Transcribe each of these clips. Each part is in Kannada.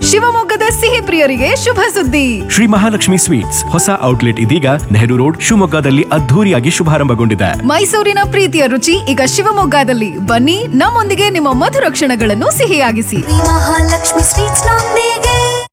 ಶಿವಮೊಗ್ಗದ ಸಿಹಿ ಪ್ರಿಯರಿಗೆ ಶುಭ ಸುದ್ದಿ ಶ್ರೀ ಮಹಾಲಕ್ಷ್ಮಿ ಸ್ವೀಟ್ಸ್ ಹೊಸ ಔಟ್ಲೆಟ್ ಇದೀಗ ನೆಹರು ರೋಡ್ ಶಿವಮೊಗ್ಗದಲ್ಲಿ ಅದ್ಧೂರಿಯಾಗಿ ಶುಭಾರಂಭಗೊಂಡಿದೆ ಮೈಸೂರಿನ ಪ್ರೀತಿಯ ರುಚಿ ಈಗ ಶಿವಮೊಗ್ಗದಲ್ಲಿ ಬನ್ನಿ ನಮ್ಮೊಂದಿಗೆ ನಿಮ್ಮ ಮಧುರ ಕ್ಷಣಗಳನ್ನು ಸಿಹಿಯಾಗಿಸಿ ಮಹಾಲಕ್ಷ್ಮಿ ಸ್ವೀಟ್ಸ್ ನೊಂದಿಗೆ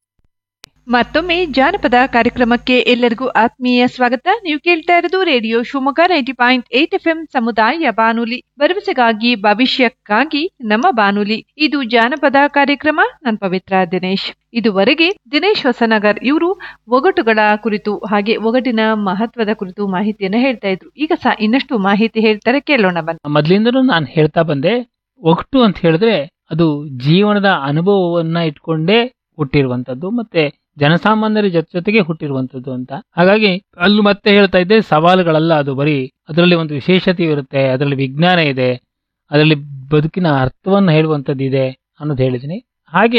ಮತ್ತೊಮ್ಮೆ ಜಾನಪದ ಕಾರ್ಯಕ್ರಮಕ್ಕೆ ಎಲ್ಲರಿಗೂ ಆತ್ಮೀಯ ಸ್ವಾಗತ ನೀವು ಕೇಳ್ತಾ ಇರೋದು radio Shivamogga ninety point eight F M ಸಮುದಾಯ ಬಾನುಲಿ ಭರವಸೆಗಾಗಿ ಭವಿಷ್ಯಕ್ಕಾಗಿ ನಮ್ಮ ಬಾನುಲಿ ಇದು ಜಾನಪದ ಕಾರ್ಯಕ್ರಮ ನಾನು ಪವಿತ್ರ ದಿನೇಶ್ ಇದುವರೆಗೆ ದಿನೇಶ್ ಹೊಸನಗರ್ ಇವರು ಒಗಟುಗಳ ಕುರಿತು ಹಾಗೆ ಒಗಟಿನ ಮಹತ್ವದ ಕುರಿತು ಮಾಹಿತಿಯನ್ನು ಹೇಳ್ತಾ ಇದ್ರು ಈಗ ಸಹ ಇನ್ನಷ್ಟು ಮಾಹಿತಿ ಹೇಳ್ತಾರೆ ಕೇಳೋಣ ಬನ್ನಿ ಮೊದಲಿಂದನೂ ನಾನು ಹೇಳ್ತಾ ಬಂದೆ ಒಗಟು ಅಂತ ಹೇಳಿದ್ರೆ ಅದು ಜೀವನದ ಅನುಭವವನ್ನ ಇಟ್ಕೊಂಡೇ ಹುಟ್ಟಿರುವಂತದ್ದು ಮತ್ತೆ ಜನಸಾಮಾನ್ಯರ ಜೊತೆ ಜೊತೆಗೆ ಹುಟ್ಟಿರುವಂತದ್ದು ಅಂತ ಹಾಗಾಗಿ ಅಲ್ಲೂ ಮತ್ತೆ ಹೇಳ್ತಾ ಇದ್ದೆ ಸವಾಲುಗಳಲ್ಲ ಅದು ಬರೀ ಅದರಲ್ಲಿ ಒಂದು ವಿಶೇಷತೆ ಇರುತ್ತೆ ಅದರಲ್ಲಿ ವಿಜ್ಞಾನ ಇದೆ ಅದರಲ್ಲಿ ಬದುಕಿನ ಅರ್ಥವನ್ನು ಹೇಳುವಂಥದ್ದು ಇದೆ ಅನ್ನೋದು ಹೇಳಿದ್ದೀನಿ ಹಾಗೆ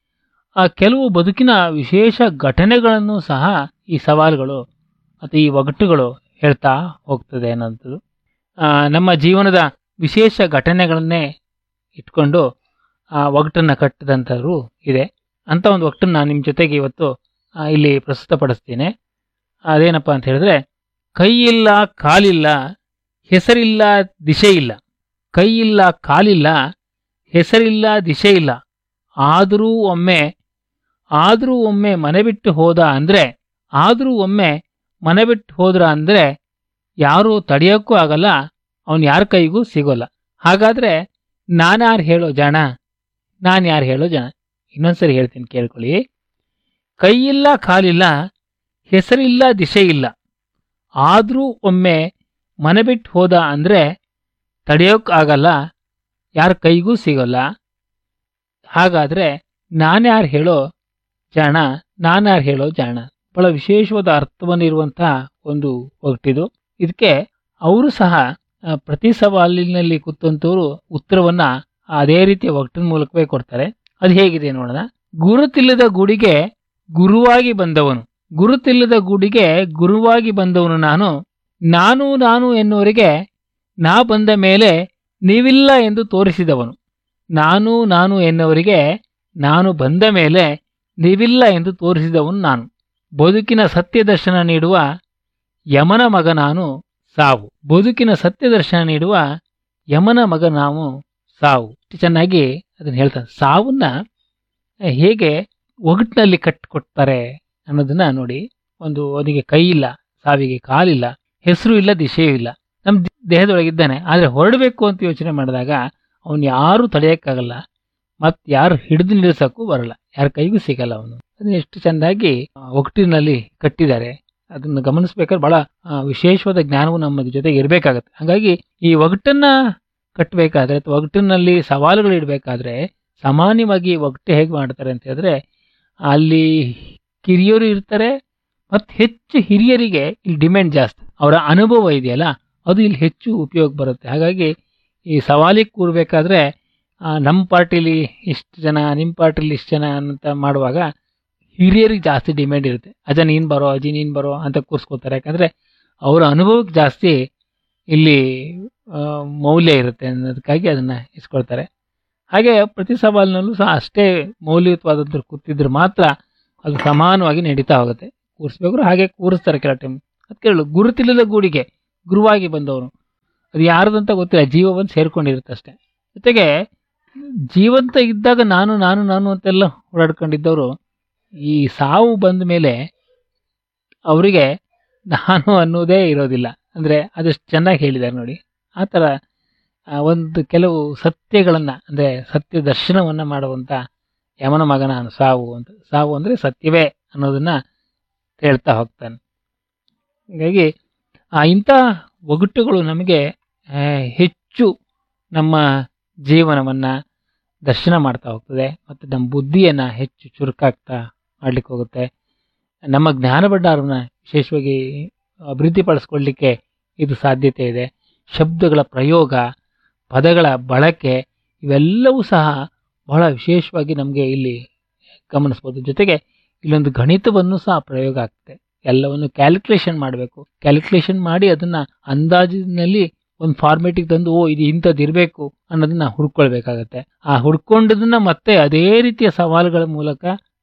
ಆ ಕೆಲವು ಬದುಕಿನ ವಿಶೇಷ ಘಟನೆಗಳನ್ನು ಸಹ ಈ ಸವಾಲುಗಳು ಮತ್ತು ಈ ಒಗಟುಗಳು ಹೇಳ್ತಾ ಹೋಗ್ತದೆ ಅನ್ನೋಂಥದ್ದು ಆ, ನಮ್ಮ ಜೀವನದ ವಿಶೇಷ ಘಟನೆಗಳನ್ನೇ ಇಟ್ಕೊಂಡು ಆ ಒಗಟನ್ನು ಕಟ್ಟಿದಂಥವ್ರು ಇದೆ ಅಂತ ಒಂದು ಒಗಟನ್ನು ನಾನು ನಿಮ್ಮ ಜೊತೆಗೆ ಇವತ್ತು ಆ, ಇಲ್ಲಿ ಪ್ರಸ್ತುತಪಡಿಸ್ತೀನಿ ಅದೇನಪ್ಪ ಅಂತ ಹೇಳಿದ್ರೆ ಕೈ ಇಲ್ಲ ಕಾಲಿಲ್ಲ ಹೆಸರಿಲ್ಲ ದಿಶೆ ಇಲ್ಲ ಕೈ ಇಲ್ಲ ಕಾಲಿಲ್ಲ ಹೆಸರಿಲ್ಲ ದಿಶೆ ಇಲ್ಲ ಆದರೂ ಒಮ್ಮೆ ಆದರೂ ಒಮ್ಮೆ ಮನೆ ಬಿಟ್ಟು ಹೋದ ಅಂದರೆ ಆದರೂ ಒಮ್ಮೆ ಮನೆ ಬಿಟ್ಟು ಹೋದ್ರ ಅಂದರೆ ಯಾರೂ ತಡೆಯೋಕ್ಕೂ ಆಗಲ್ಲ ಅವನು ಯಾರ ಕೈಗೂ ಸಿಗೋಲ್ಲ ಹಾಗಾದ್ರೆ ನಾನ್ಯಾರು ಹೇಳೋ ಜನ ನಾನು ಯಾರು ಹೇಳೋ ಜನ ಇನ್ನೊಂದ್ಸರಿ ಹೇಳ್ತೀನಿ ಕೇಳ್ಕೊಳ್ಳಿ ಕೈಯಿಲ್ಲ ಕಾಲಿಲ್ಲ ಹೆಸರಿಲ್ಲ ದಿಶೆ ಇಲ್ಲ ಆದರೂ ಒಮ್ಮೆ ಮನೆ ಬಿಟ್ಟು ಹೋದ ಅಂದರೆ ತಡೆಯೋಕ್ಕಾಗಲ್ಲ ಯಾರ ಕೈಗೂ ಸಿಗೋಲ್ಲ ಹಾಗಾದ್ರೆ ನಾನ್ಯಾರು ಹೇಳೋ ಜಾಣ ನಾನ್ಯಾರು ಹೇಳೋ ಜಾಣ ಬಹಳ ವಿಶೇಷವಾದ ಅರ್ಥವನ್ನಿರುವಂತಹ ಒಂದು ಒಗಟಿದು ಇದಕ್ಕೆ ಅವರು ಸಹ ಆ, ಪ್ರತಿ ಸವಾಲಿನಲ್ಲಿ ಕೂತಂತವರು ಉತ್ತರವನ್ನ ಅದೇ ರೀತಿಯ ಒಗಟಿನ ಮೂಲಕವೇ ಕೊಡ್ತಾರೆ ಅದು ಹೇಗಿದೆ ನೋಡೋಣ ಗುರುತಿಲ್ಲದ ಗುಡಿಗೆ ಗುರುವಾಗಿ ಬಂದವನು ಗುರುತಿಲ್ಲದ ಗುಡಿಗೆ ಗುರುವಾಗಿ ಬಂದವನು ನಾನು ನಾನು ನಾನು ಎನ್ನುವರಿಗೆ ನಾ ಬಂದ ಮೇಲೆ ನೀವಿಲ್ಲ ಎಂದು ತೋರಿಸಿದವನು ನಾನು ನಾನು ಎನ್ನುವರಿಗೆ ನಾನು ಬಂದ ಮೇಲೆ ನೀವಿಲ್ಲ ಎಂದು ತೋರಿಸಿದವನು ನಾನು ಬದುಕಿನ ಸತ್ಯದರ್ಶನ ನೀಡುವ ಯಮನ ಮಗ ನಾನು ಸಾವು ಬದುಕಿನ ಸತ್ಯದರ್ಶನ ನೀಡುವ ಯಮನ ಮಗ ನಾವು ಸಾವು ಇಷ್ಟು ಚೆನ್ನಾಗಿ ಅದನ್ನ ಹೇಳ್ತಾನೆ ಸಾವನ್ನ ಹೇಗೆ ಒಗಟಿನಲ್ಲಿ ಕಟ್ಟಿಕೊಡ್ತಾರೆ ಅನ್ನೋದನ್ನ ನೋಡಿ ಒಂದು ಅವನಿಗೆ ಕೈ ಇಲ್ಲ ಸಾವಿಗೆ ಕಾಲಿಲ್ಲ ಹೆಸರು ಇಲ್ಲ ದಿಶೆಯೂ ಇಲ್ಲ ನಮ್ಮ ದೇಹದೊಳಗಿದ್ದಾನೆ ಆದರೆ ಹೊರಡಬೇಕು ಅಂತ ಯೋಚನೆ ಮಾಡಿದಾಗ ಅವನು ಯಾರು ತಡೆಯೋಕ್ಕಾಗಲ್ಲ ಮತ್ತು ಯಾರು ಹಿಡಿದು ನಿಲ್ಲಿಸೋಕ್ಕೂ ಬರಲ್ಲ ಯಾರ ಕೈಗೂ ಸಿಗಲ್ಲ ಅವನು ಅದನ್ನ ಎಷ್ಟು ಚೆಂದಾಗಿ ಆ, ಒಗಟಿನಲ್ಲಿ ಕಟ್ಟಿದ್ದಾರೆ ಅದನ್ನು ಗಮನಿಸ್ಬೇಕಾದ್ರೆ ಬಹಳ ಆ, ವಿಶೇಷವಾದ ಜ್ಞಾನವು ನಮ್ಮ ಜೊತೆಗೆ ಇರಬೇಕಾಗತ್ತೆ ಹಾಗಾಗಿ ಈ ಒಗಟನ್ನ ಕಟ್ಟಬೇಕಾದ್ರೆ ಅಥವಾ ಒಗಟಿನಲ್ಲಿ ಸವಾಲುಗಳು ಇಡಬೇಕಾದ್ರೆ ಸಾಮಾನ್ಯವಾಗಿ ಒಗಟು ಹೇಗೆ ಮಾಡ್ತಾರೆ ಅಂತ ಹೇಳಿದ್ರೆ ಅಲ್ಲಿ ಕಿರಿಯರು ಇರ್ತಾರೆ ಮತ್ತು ಹೆಚ್ಚು ಹಿರಿಯರಿಗೆ ಇಲ್ಲಿ ಡಿಮ್ಯಾಂಡ್ ಜಾಸ್ತಿ ಅವರ ಅನುಭವ ಇದೆಯಲ್ಲ ಅದು ಇಲ್ಲಿ ಹೆಚ್ಚು ಉಪಯೋಗ ಬರುತ್ತೆ ಹಾಗಾಗಿ ಈ ಸವಾಲಿಗೆ ಕೂರಬೇಕಾದ್ರೆ ನಮ್ಮ ಪಾರ್ಟಿಲಿ ಇಷ್ಟು ಜನ ನಿಮ್ಮ ಪಾರ್ಟಿಲಿ ಇಷ್ಟು ಜನ ಅಂತ ಮಾಡುವಾಗ ಹಿರಿಯರಿಗೆ ಜಾಸ್ತಿ ಡಿಮ್ಯಾಂಡ್ ಇರುತ್ತೆ ಅಜ್ಜ ನೀನು ಬರೋ ಅಜ್ಜಿ ನೀನು ಬರೋ ಅಂತ ಕೂರಿಸ್ಕೋತಾರೆ ಯಾಕಂದರೆ ಅವರ ಅನುಭವಕ್ಕೆ ಜಾಸ್ತಿ ಇಲ್ಲಿ ಆ, ಮೌಲ್ಯ ಇರುತ್ತೆ ಅನ್ನೋದಕ್ಕಾಗಿ ಅದನ್ನು ಇಸ್ಕೊಳ್ತಾರೆ ಹಾಗೆ ಪ್ರತಿ ಸವಾಲಿನಲ್ಲೂ ಸಹ ಅಷ್ಟೇ ಮೌಲ್ಯಯುತವಾದದ್ದು ಕೂತಿದ್ರೆ ಮಾತ್ರ ಅದು ಸಮಾನವಾಗಿ ನಡೀತಾ ಹೋಗುತ್ತೆ ಕೂರಿಸ್ಬೇಕಾದ್ರೆ ಹಾಗೆ ಕೂರಿಸ್ತಾರೆ ಕೆಲ ಟೈಮ್ ಅದಕ್ಕೆ ಹೇಳು ಗುರುತಿಲ್ಲದ ಗೂಡಿಗೆ ಗುರುವಾಗಿ ಬಂದವನು ಅದು ಯಾರ್ದಂತ ಗೊತ್ತಿಲ್ಲ ಜೀವವನ್ನು ಸೇರ್ಕೊಂಡಿರುತ್ತೆ ಅಷ್ಟೇ ಜೊತೆಗೆ ಜೀವಂತ ಇದ್ದಾಗ ನಾನು ನಾನು ನಾನು ಅಂತೆಲ್ಲ ಓಡಾಡ್ಕೊಂಡಿದ್ದವರು ಈ ಸಾವು ಬಂದ ಮೇಲೆ ಅವರಿಗೆ ನಾನು ಅನ್ನೋದೇ ಇರೋದಿಲ್ಲ ಅಂದರೆ ಅದಷ್ಟು ಚೆನ್ನಾಗಿ ಹೇಳಿದ್ದಾರೆ ನೋಡಿ ಆ ಥರ ಆ, ಒಂದು ಕೆಲವು ಸತ್ಯಗಳನ್ನು ಅಂದರೆ ಸತ್ಯ ದರ್ಶನವನ್ನು ಮಾಡುವಂಥ ಯಮನ ಮಗ ನಾನು ಸಾವು ಅಂತ ಸಾವು ಅಂದರೆ ಸತ್ಯವೇ ಅನ್ನೋದನ್ನ ಹೇಳ್ತಾ ಹೋಗ್ತಾನೆ ಹಾಗಾಗಿ ಆ ಇಂಥ ಒಗಟುಗಳು ನಮಗೆ ಆ, ಹೆಚ್ಚು ನಮ್ಮ ಜೀವನವನ್ನು ದರ್ಶನ ಮಾಡ್ತಾ ಹೋಗ್ತದೆ ಮತ್ತು ನಮ್ಮ ಬುದ್ಧಿಯನ್ನು ಹೆಚ್ಚು ಚುರುಕಾಗ್ತಾ ಮಾಡ್ಲಿಕ್ಕೆ ಹೋಗುತ್ತೆ ನಮ್ಮ ಜ್ಞಾನ ಭಂಡಾರವನ್ನು ವಿಶೇಷವಾಗಿ ಅಭಿವೃದ್ಧಿಪಡಿಸ್ಕೊಳ್ಳಿಕ್ಕೆ ಇದು ಸಾಧ್ಯತೆ ಇದೆ ಶಬ್ದಗಳ ಪ್ರಯೋಗ ಪದಗಳ ಬಳಕೆ ಇವೆಲ್ಲವೂ ಸಹ ಬಹಳ ವಿಶೇಷವಾಗಿ ನಮಗೆ ಇಲ್ಲಿ ಗಮನಿಸ್ಬೋದು ಜೊತೆಗೆ ಇಲ್ಲೊಂದು ಗಣಿತವನ್ನು ಸಹ ಪ್ರಯೋಗ ಆಗ್ತದೆ ಎಲ್ಲವನ್ನು ಕ್ಯಾಲ್ಕುಲೇಷನ್ ಮಾಡಬೇಕು ಕ್ಯಾಲ್ಕುಲೇಷನ್ ಮಾಡಿ ಅದನ್ನ ಅಂದಾಜಿನಲ್ಲಿ ಒಂದು ಫಾರ್ಮೇಟಿಗೆ ತಂದು ಓ ಇದು ಇಂಥದ್ದು ಇರಬೇಕು ಅನ್ನೋದನ್ನ ಹುಡ್ಕೊಳ್ಬೇಕಾಗತ್ತೆ ಆ ಹುಡ್ಕೊಂಡದನ್ನ ಮತ್ತೆ ಅದೇ ರೀತಿಯ ಸವಾಲುಗಳ ಮೂಲಕ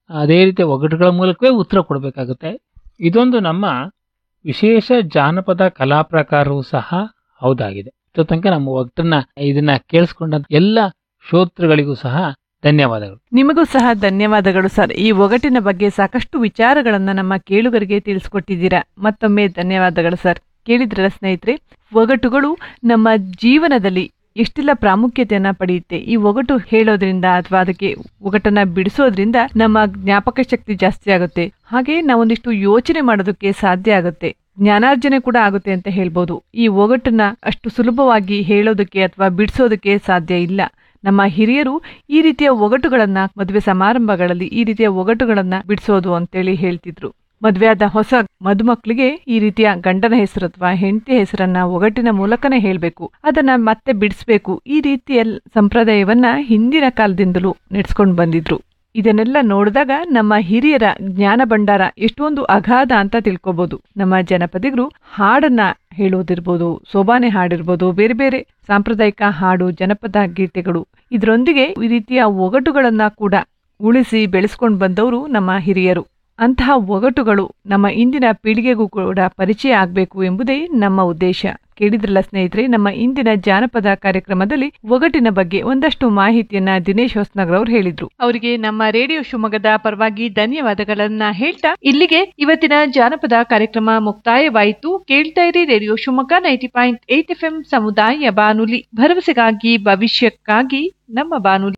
ಅದೇ ರೀತಿ ಒಗಟುಗಳ ಮೂಲಕವೇ ಉತ್ತರ ಕೊಡಬೇಕಾಗುತ್ತೆ ಇದೊಂದು ನಮ್ಮ ವಿಶೇಷ ಜಾನಪದ ಕಲಾ ಪ್ರಕಾರವೂ ಸಹ ಹೌದಾಗಿದೆ ಇಷ್ಟೋ ತನಕ ನಮ್ಮ ಒಗಟನ್ನ ಇದನ್ನ ಕೇಳಿಸ್ಕೊಂಡ ಎಲ್ಲ ಶ್ರೋತೃಗಳಿಗೂ ಸಹ ಧನ್ಯವಾದಗಳು ನಿಮಗೂ ಸಹ ಧನ್ಯವಾದಗಳು ಸರ್ ಈ ಒಗಟಿನ ಬಗ್ಗೆ ಸಾಕಷ್ಟು ವಿಚಾರಗಳನ್ನ ನಮ್ಮ ಕೇಳುಗರಿಗೆ ತಿಳಿಸ್ಕೊಟ್ಟಿದ್ದೀರಾ ಮತ್ತೊಮ್ಮೆ ಧನ್ಯವಾದಗಳು ಸರ್ ಕೇಳಿದ್ರಲ್ಲ ಸ್ನೇಹಿತರೆ ಒಗಟುಗಳು ನಮ್ಮ ಜೀವನದಲ್ಲಿ ಎಷ್ಟೆಲ್ಲ ಪ್ರಾಮುಖ್ಯತೆಯನ್ನ ಪಡೆಯುತ್ತೆ ಈ ಒಗಟು ಹೇಳೋದ್ರಿಂದ ಅಥವಾ ಅದಕ್ಕೆ ಒಗಟನ್ನ ಬಿಡಿಸೋದ್ರಿಂದ ನಮ್ಮ ಜ್ಞಾಪಕ ಶಕ್ತಿ ಜಾಸ್ತಿ ಆಗುತ್ತೆ ಹಾಗೆ ನಾವೊಂದಿಷ್ಟು ಯೋಚನೆ ಮಾಡೋದಕ್ಕೆ ಸಾಧ್ಯ ಆಗುತ್ತೆ ಜ್ಞಾನಾರ್ಜನೆ ಕೂಡ ಆಗುತ್ತೆ ಅಂತ ಹೇಳ್ಬೋದು ಈ ಒಗಟನ್ನ ಅಷ್ಟು ಸುಲಭವಾಗಿ ಹೇಳೋದಕ್ಕೆ ಅಥವಾ ಬಿಡಿಸೋದಕ್ಕೆ ಸಾಧ್ಯ ಇಲ್ಲ ನಮ್ಮ ಹಿರಿಯರು ಈ ರೀತಿಯ ಒಗಟುಗಳನ್ನ ಮದುವೆ ಸಮಾರಂಭಗಳಲ್ಲಿ ಈ ರೀತಿಯ ಒಗಟುಗಳನ್ನ ಬಿಡಿಸೋದು ಅಂತೇಳಿ ಹೇಳ್ತಿದ್ರು ಮದುವೆಯಾದ ಹೊಸ ಮದುಮಕ್ಳಿಗೆ ಈ ರೀತಿಯ ಗಂಡನ ಹೆಸರು ಅಥವಾ ಹೆಂಡತಿ ಹೆಸರನ್ನ ಒಗಟಿನ ಮೂಲಕನೇ ಹೇಳ್ಬೇಕು ಅದನ್ನ ಮತ್ತೆ ಬಿಡಿಸ್ಬೇಕು ಈ ರೀತಿಯ ಸಂಪ್ರದಾಯವನ್ನ ಹಿಂದಿನ ಕಾಲದಿಂದಲೂ ನಡೆಸ್ಕೊಂಡು ಬಂದಿದ್ರು ಇದನ್ನೆಲ್ಲ ನೋಡಿದಾಗ ನಮ್ಮ ಹಿರಿಯರ ಜ್ಞಾನ ಭಂಡಾರ ಎಷ್ಟೊಂದು ಅಗಾಧ ಅಂತ ತಿಳ್ಕೊಬಹುದು ನಮ್ಮ ಜನಪದಿಗರು ಹಾಡನ್ನ ಹೇಳೋದಿರ್ಬೋದು ಸೋಬಾನೆ ಹಾಡಿರ್ಬೋದು ಬೇರೆ ಬೇರೆ ಸಾಂಪ್ರದಾಯಿಕ ಹಾಡು ಜನಪದ ಗೀತೆಗಳು ಇದರೊಂದಿಗೆ ಈ ರೀತಿಯ ಒಗಟುಗಳನ್ನ ಕೂಡ ಉಳಿಸಿ ಬೆಳೆಸ್ಕೊಂಡು ಬಂದವರು ನಮ್ಮ ಹಿರಿಯರು ಅಂತಹ ಒಗಟುಗಳು ನಮ್ಮ ಇಂದಿನ ಪೀಳಿಗೆಗೂ ಕೂಡ ಪರಿಚಯ ಆಗಬೇಕು ಎಂಬುದೇ ನಮ್ಮ ಉದ್ದೇಶ ಕೇಳಿದ್ರಲ್ಲ ಸ್ನೇಹಿತರೆ ನಮ್ಮ ಇಂದಿನ ಜಾನಪದ ಕಾರ್ಯಕ್ರಮದಲ್ಲಿ ಒಗಟಿನ ಬಗ್ಗೆ ಒಂದಷ್ಟು ಮಾಹಿತಿಯನ್ನ ದಿನೇಶ್ ಹೊಸ್ನಗರ್ ಅವರು ಹೇಳಿದ್ರು ಅವರಿಗೆ ನಮ್ಮ ರೇಡಿಯೋ ಶಿವಮೊಗ್ಗದ ಪರವಾಗಿ ಧನ್ಯವಾದಗಳನ್ನ ಹೇಳ್ತಾ ಇಲ್ಲಿಗೆ ಇವತ್ತಿನ ಜಾನಪದ ಕಾರ್ಯಕ್ರಮ ಮುಕ್ತಾಯವಾಯಿತು ಕೇಳ್ತಾ ಇರಿ radio Shivamogga ninety point eight F ಸಮುದಾಯ ಬಾನುಲಿ ಭರವಸೆಗಾಗಿ ಭವಿಷ್ಯಕ್ಕಾಗಿ ನಮ್ಮ ಬಾನುಲಿ